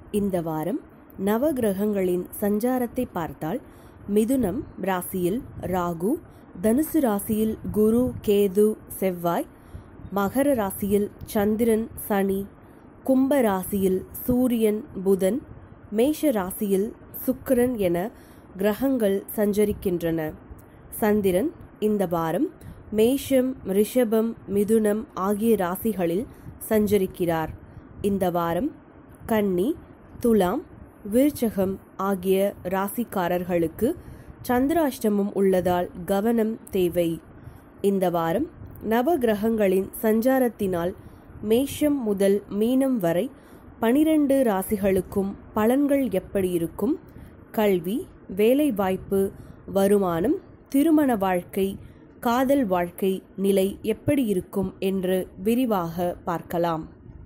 இந்த வாரம் நவகிரகங்களின் சஞ்சாரத்தை பார்த்தால் மிதுனம் ராசியில் ராகு தனுசு ராசியில் குரு கேது செவ்வாய் மகர ராசியில் சந்திரன் சனி கும்ப ராசியில் சூரியன் புதன் மேஷ ராசியில் சுக்கிரன் என கிரகங்கள் சஞ்சரிக்கின்றன சந்திரன் இந்த வாரம் மேஷம் ரிஷபம் மிதுனம் ஆகிய ராசிகளில் சஞ்சரிக்கிறார் இந்த வாரம் கன்னி துலாம் விருச்சகம் ஆகிய ராசிக்காரர்களுக்கு சந்திராஷ்டமம் உள்ளதால் கவனம் தேவை இந்த வாரம் நவகிரகங்களின் சஞ்சாரத்தினால் மேஷம் முதல் மீனம் வரை பனிரெண்டு ராசிகளுக்கும் பலன்கள் எப்படி இருக்கும் கல்வி வேலைவாய்ப்பு வருமானம் திருமண வாழ்க்கை காதல் வாழ்க்கை நிலை எப்படி இருக்கும் என்று விரிவாக பார்க்கலாம்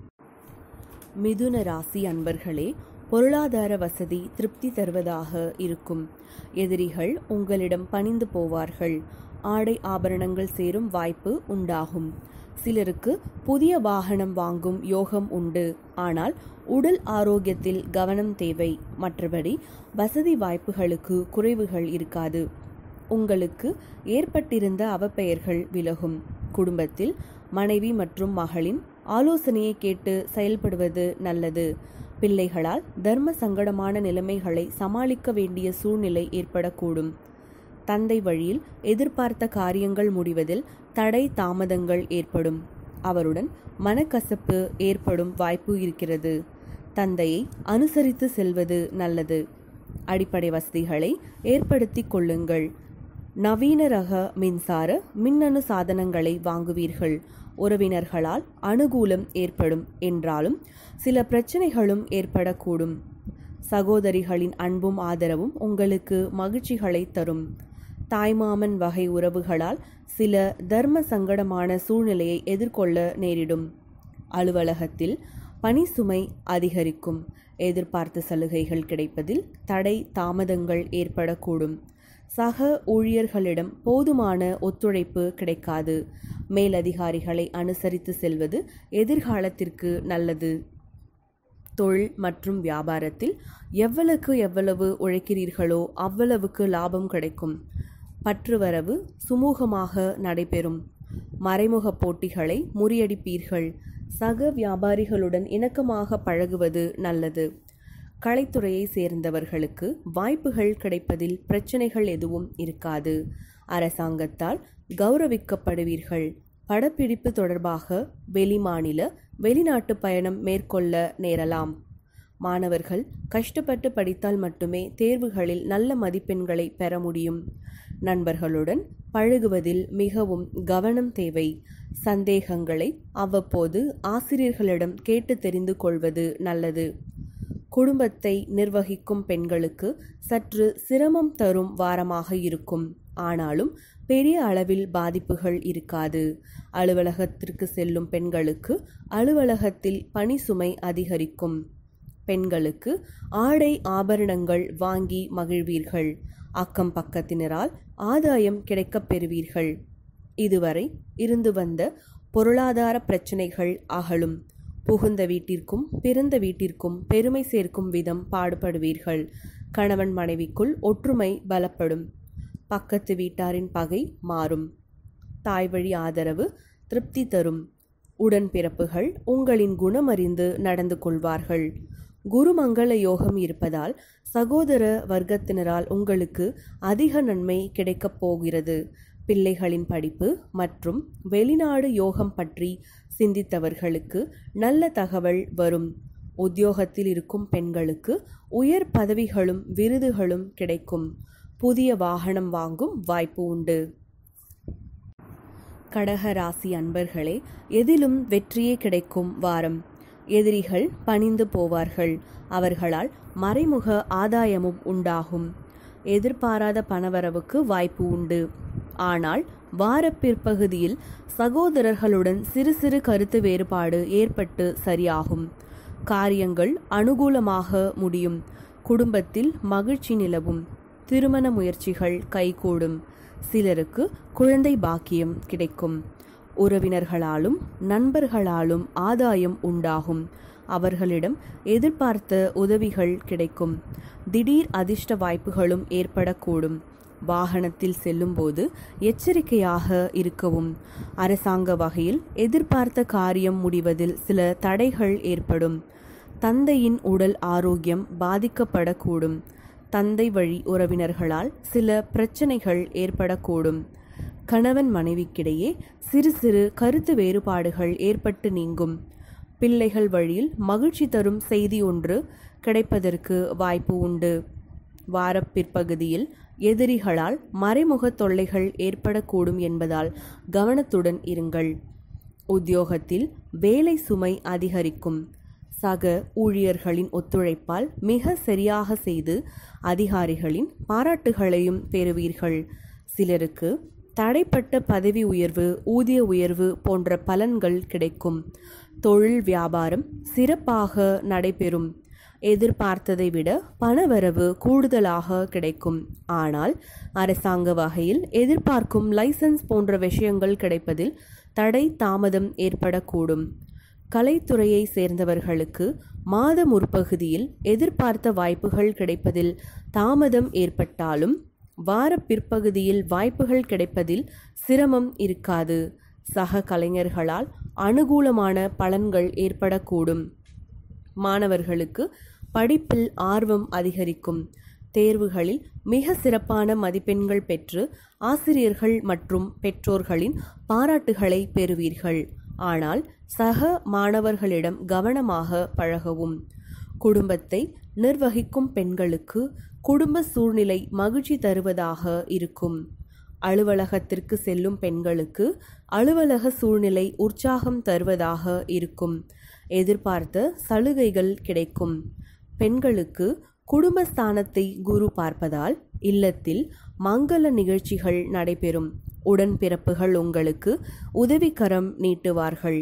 மிதுன ராசி அன்பர்களே பொருளாதார வசதி திருப்தி தருவதாக இருக்கும் எதிரிகள் உங்களிடம் பணிந்து போவார்கள் ஆடை ஆபரணங்கள் சேரும் வாய்ப்பு உண்டாகும் சிலருக்கு புதிய வாகனம் வாங்கும் யோகம் உண்டு ஆனால் உடல் ஆரோக்கியத்தில் கவனம் தேவை மற்றபடி வசதி வாய்ப்புகளுக்கு குறைவுகள் இருக்காது உங்களுக்கு ஏற்பட்டிருந்த அவப்பெயர்கள் விலகும் குடும்பத்தில் மனைவி மற்றும் மகளின் ஆலோசனையை கேட்டு செயல்படுவது நல்லது பிள்ளைகளால் தர்ம சங்கடமான நிலைமைகளை சமாளிக்க வேண்டிய சூழ்நிலை ஏற்படக்கூடும் தந்தை வழியில் எதிர்பார்த்த காரியங்கள் முடிவதில் தடை தாமதங்கள் ஏற்படும் அவருடன் மனக்கசப்பு ஏற்படும் வாய்ப்பு இருக்கிறது தந்தையை அனுசரித்து செல்வது நல்லது அடிப்படை வசதிகளை ஏற்படுத்தி கொள்ளுங்கள் நவீன ரக மின்சார மின்னணு சாதனங்களை வாங்குவீர்கள் உறவினர்களால் அனுகூலம் ஏற்படும் என்றாலும் சில பிரச்சனைகளும் ஏற்படக்கூடும் சகோதரிகளின் அன்பும் ஆதரவும் உங்களுக்கு மகிழ்ச்சிகளை தரும் தாய்மாமன் வகை உறவுகளால் சில தர்ம சங்கடமான சூழ்நிலையை எதிர்கொள்ள நேரிடும் அலுவலகத்தில் பணி சுமை அதிகரிக்கும் எதிர்பார்த்த சலுகைகள் கிடைப்பதில் தடை தாமதங்கள் ஏற்படக்கூடும் சக ஊழியர்களிடம் போதுமான ஒத்துழைப்பு கிடைக்காது மேலதிகாரிகளை அனுசரித்து செல்வது எதிர்காலத்திற்கு நல்லது தொழில் மற்றும் வியாபாரத்தில் எவ்வளவுக்கு எவ்வளவு உழைக்கிறீர்களோ அவ்வளவுக்கு லாபம் கிடைக்கும் பற்றுவரவு சுமூகமாக நடைபெறும் மறைமுக போட்டிகளை முறியடிப்பீர்கள் சக வியாபாரிகளுடன் இணக்கமாக பழகுவது நல்லது கலைத்துறையை சேர்ந்தவர்களுக்கு வாய்ப்புகள் கிடைப்பதில் பிரச்சனைகள் எதுவும் இருக்காது அரசாங்கத்தால் கௌரவிக்கப்படுவீர்கள் படப்பிடிப்பு தொடர்பாக வெளிமாநில வெளிநாட்டு பயணம் மேற்கொள்ள நேரலாம் மாணவர்கள் கஷ்டப்பட்டு படித்தால் மட்டுமே தேர்வுகளில் நல்ல மதிப்பெண்களை பெற முடியும் நண்பர்களுடன் பழகுவதில் மிகவும் கவனம் தேவை சந்தேகங்களை அவ்வப்போது ஆசிரியர்களிடம் கேட்டு தெரிந்து கொள்வது நல்லது குடும்பத்தை நிர்வகிக்கும் பெண்களுக்கு சற்று சிரமம் தரும் வாரமாக இருக்கும் ஆனாலும் பெரிய அளவில் பாதிப்புகள் இருக்காது அலுவலகத்திற்கு செல்லும் பெண்களுக்கு அலுவலகத்தில் பணி சுமை அதிகரிக்கும் பெண்களுக்கு ஆடை ஆபரணங்கள் வாங்கி மகிழ்வீர்கள் அக்கம் பக்கத்தினரால் ஆதாயம் கிடைக்கப் பெறுவீர்கள் இதுவரை இருந்து வந்த பொருளாதார பிரச்சனைகள் அகலும் புகுந்த வீட்டிற்கும் பிறந்த வீட்டிற்கும் பெருமை சேர்க்கும் விதம் பாடுபடுவீர்கள் கணவன் மனைவிக்குள் ஒற்றுமை பலப்படும் பக்கத்து வீட்டாரின் பகை மாறும் தாய் வழி ஆதரவு திருப்தி தரும் உடன்பிறப்புகள் உங்களின் குணமறிந்து நடந்து கொள்வார்கள் குருமங்கள யோகம் இருப்பதால் சகோதர வர்க்கத்தினரால் உங்களுக்கு அதிக நன்மை கிடைக்கப் போகிறது பிள்ளைகளின் படிப்பு மற்றும் வெளிநாடு யோகம் பற்றி சிந்தித்தவர்களுக்கு நல்ல தகவல் வரும் உத்தியோகத்தில் இருக்கும் பெண்களுக்கு உயர் பதவிகளும் விருதுகளும் கிடைக்கும் புதிய வாகனம் வாங்கும் வாய்ப்பு உண்டு கடக ராசி அன்பர்களே எதிலும் வெற்றியே கிடைக்கும் வாரம் எதிரிகள் பணிந்து போவார்கள் அவர்களால் மறைமுக ஆதாயமும் உண்டாகும் எதிர்பாராத பணவரவுக்கு வாய்ப்பு உண்டு ஆனால் வார பிற்பகுதியில் சகோதரர்களுடன் சிறு சிறு கருத்து வேறுபாடு ஏற்பட்டு சரியாகும் காரியங்கள் அனுகூலமாக முடியும் குடும்பத்தில் மகிழ்ச்சி நிலவும் திருமண முயற்சிகள் கைகூடும் சிலருக்கு குழந்தை பாக்கியம் கிடைக்கும் உறவினர்களாலும் நண்பர்களாலும் ஆதாயம் உண்டாகும் அவர்களிடம் எதிர்பார்த்த உதவிகள் கிடைக்கும் திடீர் அதிர்ஷ்ட வாய்ப்புகளும் ஏற்படக்கூடும் வாகனத்தில் செல்லும்போது எச்சரிக்கையாக இருக்கவும் அரசாங்க வகையில் எதிர்பார்த்த காரியம் முடிவதில் சில தடைகள் ஏற்படும் தந்தையின் உடல் ஆரோக்கியம் பாதிக்கப்படக்கூடும் தந்தை வழி உறவினர்களால் சில பிரச்சனைகள் ஏற்படக்கூடும் கணவன் மனைவிக்கிடையே சிறு சிறு கருத்து வேறுபாடுகள் ஏற்பட்டு நீங்கும் பிள்ளைகள் வழியில் மகிழ்ச்சி தரும் செய்தி ஒன்று கிடைப்பதற்கு வாய்ப்பு உண்டு வார பிற்பகுதியில் எதிரிகளால் மறைமுக தொல்லைகள் ஏற்படக்கூடும் என்பதால் கவனத்துடன் இருங்கள் உத்தியோகத்தில் வேலை சுமை அதிகரிக்கும் சக ஊழியர்களின் ஒத்துழைப்பால் மிக சரியாக செய்து அதிகாரிகளின் பாராட்டுகளையும் பெறுவீர்கள் சிலருக்கு தடைப்பட்ட பதவி உயர்வு ஊதிய உயர்வு போன்ற பலன்கள் கிடைக்கும் தொழில் வியாபாரம் சிறப்பாக நடைபெறும் எதிர்பார்த்ததை விட பணவரவு கூடுதலாக கிடைக்கும் ஆனால் அரசாங்க வகையில் எதிர்பார்க்கும் லைசன்ஸ் போன்ற விஷயங்கள் கிடைப்பதில் தடை தாமதம் ஏற்படக்கூடும் கலைத்துறையை சேர்ந்தவர்களுக்கு மாத முற்பகுதியில் எதிர்பார்த்த வாய்ப்புகள் கிடைப்பதில் தாமதம் ஏற்பட்டாலும் வார பிற்பகுதியில் வாய்ப்புகள் கிடைப்பதில் சிரமம் இருக்காது சக கலைஞர்களால் அனுகூலமான பலன்கள் ஏற்படக்கூடும் மாணவர்களுக்கு படிப்பில் ஆர்வம் அதிகரிக்கும் தேர்வுகளில் மிக சிறப்பான மதிப்பெண்கள் பெற்று ஆசிரியர்கள் மற்றும் பெற்றோர்களின் பாராட்டுகளை பெறுவீர்கள் ஆனால் சக மாணவர்களிடம் கவனமாக பழகவும் குடும்பத்தை நிர்வகிக்கும் பெண்களுக்கு குடும்ப சூழ்நிலை மகிழ்ச்சி தருவதாக இருக்கும் அலுவலகத்திற்கு செல்லும் பெண்களுக்கு அலுவலக சூழ்நிலை உற்சாகம் தருவதாக இருக்கும் எதிர்பார்த்த சலுகைகள் கிடைக்கும் பெண்களுக்கு குடும்பஸ்தானத்தை குரு பார்ப்பதால் இல்லத்தில் மங்கள நிகழ்ச்சிகள் நடைபெறும் உடன்பிறப்புகள் உங்களுக்கு உதவிக்கரம் நீட்டுவார்கள்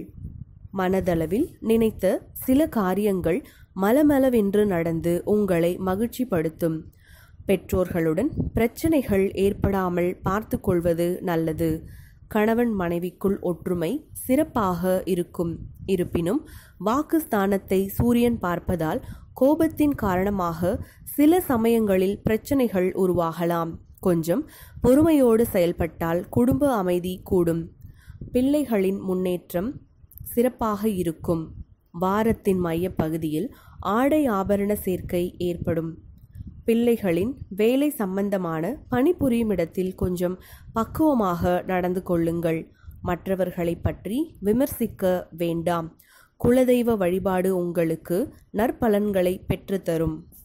மனதளவில் நினைத்த சில காரியங்கள் மலமளவென்று நடந்து உங்களை மகிழ்ச்சிப்படுத்தும் பெற்றோர்களுடன் பிரச்சனைகள் ஏற்படாமல் பார்த்து கொள்வது நல்லது கணவன் மனைவிக்குள் ஒற்றுமை சிறப்பாக இருக்கும் இருப்பினும் வாக்குஸ்தானத்தை சூரியன் பார்ப்பதால் கோபத்தின் காரணமாக சில சமயங்களில் பிரச்சனைகள் உருவாகலாம் கொஞ்சம் பொறுமையோடு செயல்பட்டால் குடும்ப அமைதி கூடும் பிள்ளைகளின் முன்னேற்றம் சிறப்பாக இருக்கும் வாரத்தின் மைய பகுதியில் ஆடை ஆபரண சேர்க்கை ஏற்படும் பிள்ளைகளின் வேலை சம்பந்தமான பணிபுரியும் இடத்தில் கொஞ்சம் பக்குவமாக நடந்து கொள்ளுங்கள் மற்றவர்களை பற்றி விமர்சிக்க வேண்டாம் குலதெய்வ வழிபாடு உங்களுக்கு நற்பலன்களை பெற்றுத்தரும்